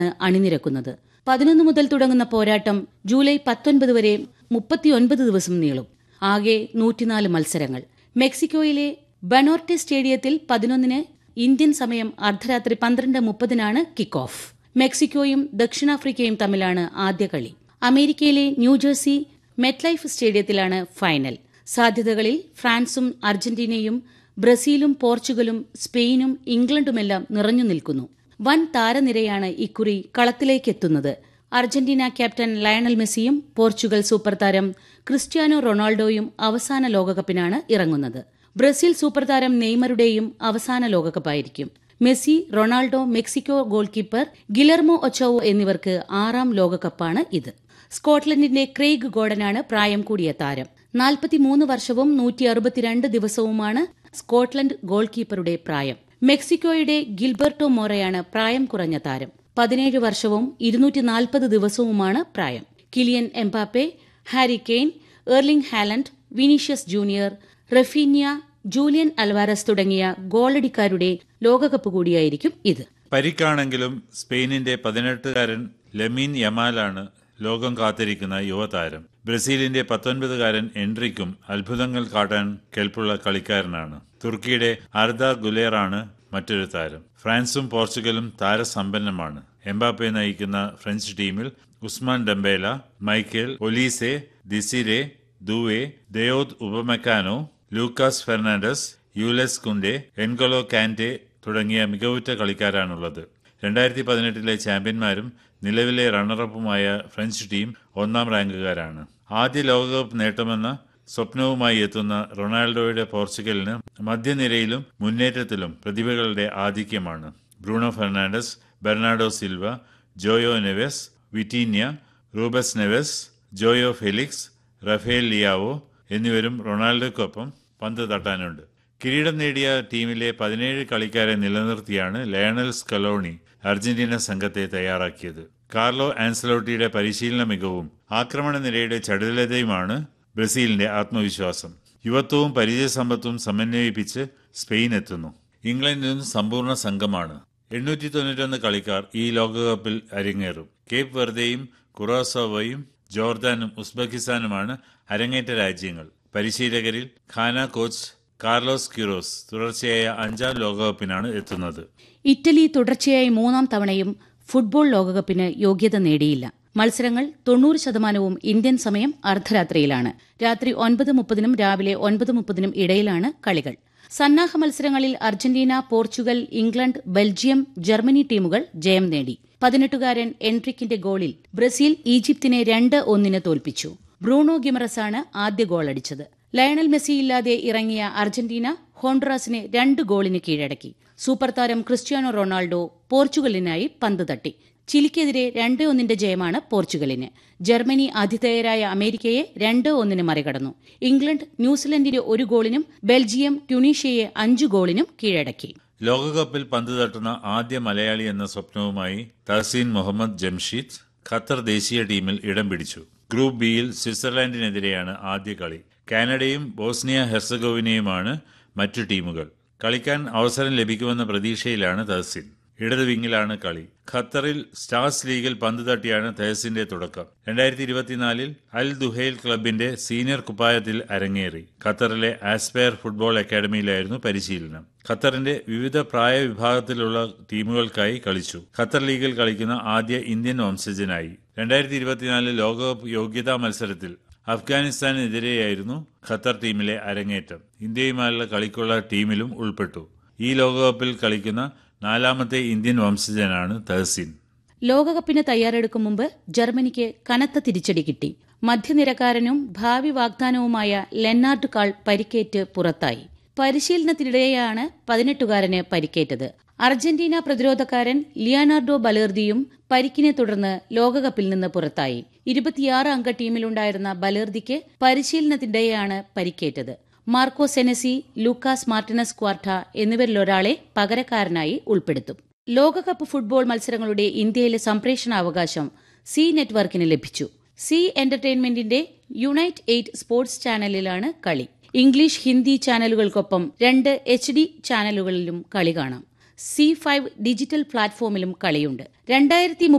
അണിനിരക്കുന്നത് പതിനൊന്ന് മുതൽ തുടങ്ങുന്ന പോരാട്ടം ജൂലൈ പത്തൊൻപത് വരെ മുപ്പത്തിയൊൻപത് ദിവസം നീളും ആകെ നൂറ്റിനാല് മത്സരങ്ങൾ മെക്സിക്കോയിലെ ബനോർട്ടെ സ്റ്റേഡിയത്തിൽ പതിനൊന്നിന് ഇന്ത്യൻ സമയം അർദ്ധരാത്രി പന്ത്രണ്ട് മുപ്പതിനാണ് കിക്ക് ഓഫ് മെക്സിക്കോയും ദക്ഷിണാഫ്രിക്കയും തമ്മിലാണ് ആദ്യ കളി അമേരിക്കയിലെ ന്യൂജേഴ്സി മെറ്റ്ലൈഫ് സ്റ്റേഡിയത്തിലാണ് ഫൈനൽ സാധ്യതകളിൽ ഫ്രാൻസും അർജന്റീനയും ബ്രസീലും പോർച്ചുഗലും സ്പെയിനും ഇംഗ്ലണ്ടുമെല്ലാം നിറഞ്ഞു നിൽക്കുന്നു വൻ താരനിരയാണ് ഇക്കുറി കളത്തിലേക്കെത്തുന്നത് അർജന്റീന ക്യാപ്റ്റൻ ലയണൽ മെസ്സിയും പോർച്ചുഗൽ സൂപ്പർ താരം ക്രിസ്ത്യാനോ റൊണാൾഡോയും അവസാന ലോകകപ്പിനാണ് ഇറങ്ങുന്നത് ബ്രസീൽ സൂപ്പർ താരം നെയ്മറുടെയും അവസാന ലോകകപ്പായിരിക്കും Messi Ronaldo Mexico goalkeeper Guillermo Ochoa എന്നിവർക്ക് ആറാം ലോകകപ്പാണ് ഇത് സ്കോട്ട്ലൻഡിന്റെ ക്രെയ്ഗ് ഗോർഡനാണ് പ്രായം കൂടിയ താരം നാൽപ്പത്തിമൂന്ന് വർഷവും നൂറ്റി അറുപത്തിരണ്ട് ദിവസവുമാണ് സ്കോട്ട്ലൻഡ് ഗോൾ കീപ്പറുടെ പ്രായം മെക്സിക്കോയുടെ ഗിൽബർട്ടോ മോറയാണ് പ്രായം കുറഞ്ഞ താരം പതിനേഴ് വർഷവും ഇരുന്നൂറ്റി നാൽപ്പത് ദിവസവുമാണ് പ്രായം Kylian Mbappe Harry Kane Erling Haaland Vinicius junior Raphinha Julian Alvarez തുടങ്ങിയ ഗോളടിക്കാരുടെ ലോകകപ്പ് കൂടിയായിരിക്കും ഇത് പരിക്കാണെങ്കിലും സ്പെയിനിന്റെ പതിനെട്ടുകാരൻ ലമീൻ യമാലാണ് ലോകം കാത്തിരിക്കുന്ന യുവതാരം ബ്രസീലിന്റെ പത്തൊൻപതുകാരൻ എൻട്രിക്കും അത്ഭുതങ്ങൾ കാട്ടാൻ കെൽപ്പുള്ള കളിക്കാരനാണ് തുർക്കിയുടെ അർദ ഗുലേറാണ് മറ്റൊരു താരം ഫ്രാൻസും പോർച്ചുഗലും താരസമ്പന്നമാണ് എംബാപ്പെ നയിക്കുന്ന ഫ്രഞ്ച് ടീമിൽ Ousmane Dembele Michael Olise Desire Doue Dayot Upamecano Lucas Fernandez Jules Kounde N'Golo Kante തുടങ്ങിയ മികവുറ്റ കളിക്കാരാണുള്ളത് രണ്ടായിരത്തി പതിനെട്ടിലെ ചാമ്പ്യന്മാരും നിലവിലെ റണ്ണറപ്പുമായ ഫ്രഞ്ച് ടീം ഒന്നാം റാങ്കുകാരാണ് ആദ്യ ലോകകപ്പ് നേട്ടമെന്ന സ്വപ്നവുമായി എത്തുന്ന റൊണാൾഡോയുടെ പോർച്ചുഗലിന് മധ്യനിരയിലും മുന്നേറ്റത്തിലും പ്രതിഭകളുടെ ആധിക്യമാണ് Bruno Fernandes Bernardo Silva Joao Neves Vitinha Ruben Neves Joao Felix Rafael Leao എന്നിവരും റൊണാൾഡോയ്ക്കൊപ്പം പന്ത് തട്ടാനുണ്ട് കിരീടം നേടിയ ടീമിലെ പതിനേഴ് കളിക്കാരെ നിലനിർത്തിയാണ് ലയണൽ സ്കലോണി അർജന്റീന സംഘത്തെ തയ്യാറാക്കിയത് കാർലോ ആൻസലോട്ടിയുടെ പരിശീലന മികവും ആക്രമണ നിരയുടെ ചടുലതയുമാണ് ബ്രസീലിന്റെ ആത്മവിശ്വാസം യുവത്വവും പരിചയസമ്പത്തും സമന്വയിപ്പിച്ച് സ്പെയിൻ എത്തുന്നു ഇംഗ്ലണ്ടിനും സമ്പൂർണ്ണ സംഘമാണ് എണ്ണൂറ്റി തൊണ്ണൂറ്റൊന്ന് കളിക്കാർ ഈ ലോകകപ്പിൽ അരങ്ങേറും കേപ്പ് വെർദയും കുറോസോവയും ജോർദാനും ഉസ്ബെക്കിസ്ഥാനുമാണ് അരങ്ങേറ്റ രാജ്യങ്ങൾ പരിശീലകരിൽ ഖാന കോച്ച് കാർലോസ് ക്യൂറോസ് തുടർച്ചയായ അഞ്ചാം ലോകകപ്പിനാണ് എത്തുന്നത് ഇറ്റലി തുടർച്ചയായി മൂന്നാം തവണയും ഫുട്ബോൾ ലോകകപ്പിന് യോഗ്യത നേടിയില്ല മത്സരങ്ങൾ തൊണ്ണൂറ് ശതമാനവും ഇന്ത്യൻ സമയം അർദ്ധരാത്രിയിലാണ് രാത്രി ഒൻപത് മുപ്പതിനും രാവിലെ ഒൻപത് മുപ്പതിനും ഇടയിലാണ് കളികൾ സന്നാഹ മത്സരങ്ങളിൽ Argentina Portugal England Belgium Germany ടീമുകൾ ജയം നേടി പതിനെട്ടുകാരൻ എൻട്രിക്കിന്റെ ഗോളിൽ ബ്രസീൽ ഈജിപ്തിനെ രണ്ട് ഒന്നിന് തോൽപ്പിച്ചു ബ്രൂണോ ഗിമറസാണ് ആദ്യ ഗോളടിച്ചത് ലയണൽ മെസ്സി ഇല്ലാതെ ഇറങ്ങിയ അർജന്റീന ഹോണ്ടുറാസിനെ രണ്ട് ഗോളിന് കീഴടക്കി സൂപ്പർ താരം ക്രിസ്ത്യാനോ റൊണാൾഡോ പോർച്ചുഗലിനായി പന്ത് തട്ടി ചിലിക്കെതിരെ രണ്ട് ഒന്നിന്റെ ജയമാണ് പോർച്ചുഗലിന് ജർമ്മനി ആതിഥേയരായ അമേരിക്കയെ രണ്ട് ഒന്നിന് മറികടന്നു ഇംഗ്ലണ്ട് ന്യൂസിലൻഡിന് ഒരു ഗോളിനും ബെൽജിയം ട്യൂണീഷ്യയെ അഞ്ചു ഗോളിനും കീഴടക്കി ലോകകപ്പിൽ പന്ത് തട്ടുന്ന ആദ്യ മലയാളി എന്ന സ്വപ്നവുമായി തഹസീൻ മുഹമ്മദ് ജംഷീദ് ഖത്തർ ദേശീയ ടീമിൽ ഇടം പിടിച്ചു ഗ്രൂപ്പ് ബിയിൽ സ്വിറ്റ്സർലാൻഡിനെതിരെയാണ് ആദ്യ കളി കാനഡയും ബോസ്നിയ ഹെർസഗോവിനയുമാണ് മറ്റു ടീമുകൾ കളിക്കാൻ അവസരം ലഭിക്കുമെന്ന പ്രതീക്ഷയിലാണ് തഹസിൻ ഇടത് വിങ്ങിലാണ് കളി ഖത്തറിൽ സ്റ്റാർസ് ലീഗിൽ പന്ത് തട്ടിയാണ് തഹസിന്റെ തുടക്കം രണ്ടായിരത്തി ഇരുപത്തിനാലിൽ അൽ ദുഹൈൽ ക്ലബിന്റെ സീനിയർ കുപ്പായത്തിൽ അരങ്ങേറി ഖത്തറിലെ ആസ്പയർ ഫുട്ബോൾ അക്കാദമിയിലായിരുന്നു പരിശീലനം ഖത്തറിന്റെ വിവിധ പ്രായ വിഭാഗത്തിലുള്ള ടീമുകൾക്കായി കളിച്ചു ഖത്തർ ലീഗിൽ കളിക്കുന്ന ആദ്യ ഇന്ത്യൻ വംശജനായി രണ്ടായിരത്തി ഇരുപത്തിനാലിൽ ലോകകപ്പ് യോഗ്യതാ മത്സരത്തിൽ അഫ്ഗാനിസ്ഥാനെതിരെയായിരുന്നു ഖത്തർ ടീമിലെ അരങ്ങേറ്റം ഇന്ത്യയുമായുള്ള കളിക്കുള്ള ടീമിലും ഉൾപ്പെട്ടു ഈ ലോകകപ്പിൽ കളിക്കുന്ന നാലാമത്തെ ഇന്ത്യൻ വംശജനാണ് തഹസീൻ ലോകകപ്പിന് തയ്യാറെടുക്കും മുമ്പ് ജർമ്മനിക്ക് കനത്ത തിരിച്ചടി കിട്ടി മധ്യനിരക്കാരനും ഭാവി വാഗ്ദാനവുമായ ലെന്നാർഡ് കാൾ പരിക്കേറ്റ് പുറത്തായി പരിശീലനത്തിനിടെയാണ് പതിനെട്ടുകാരന് പരിക്കേറ്റത് അർജന്റീന പ്രതിരോധക്കാരൻ ലിയാനാർഡോ ബലേർദിയും പരിക്കിനെ തുടർന്ന് ലോകകപ്പിൽ നിന്ന് പുറത്തായി ഇരുപത്തിയാറ് അംഗ ടീമിലുണ്ടായിരുന്ന ബലേർദിക്ക് പരിശീലനത്തിനിടെയാണ് പരിക്കേറ്റത് Marco Senesi Lucas Martinez Quarta എന്നിവരിലൊരാളെ പകരക്കാരനായി ഉൾപ്പെടുത്തും ലോകകപ്പ് ഫുട്ബോൾ മത്സരങ്ങളുടെ ഇന്ത്യയിലെ സംപ്രേഷണാവകാശം സി നെറ്റ്വർക്കിന് ലഭിച്ചു സി എന്റർടൈൻമെന്റിന്റെ യുണൈറ്റ് എയ്റ്റ് സ്പോർട്സ് ചാനലിലാണ് കളി ഇംഗ്ലീഷ് ഹിന്ദി ചാനലുകൾക്കൊപ്പം രണ്ട് എച്ച് ഡി ചാനലുകളിലും കളി കാണാം സി ഫൈവ് ഡിജിറ്റൽ പ്ലാറ്റ്ഫോമിലും കളിയുണ്ട് രണ്ടായിരത്തി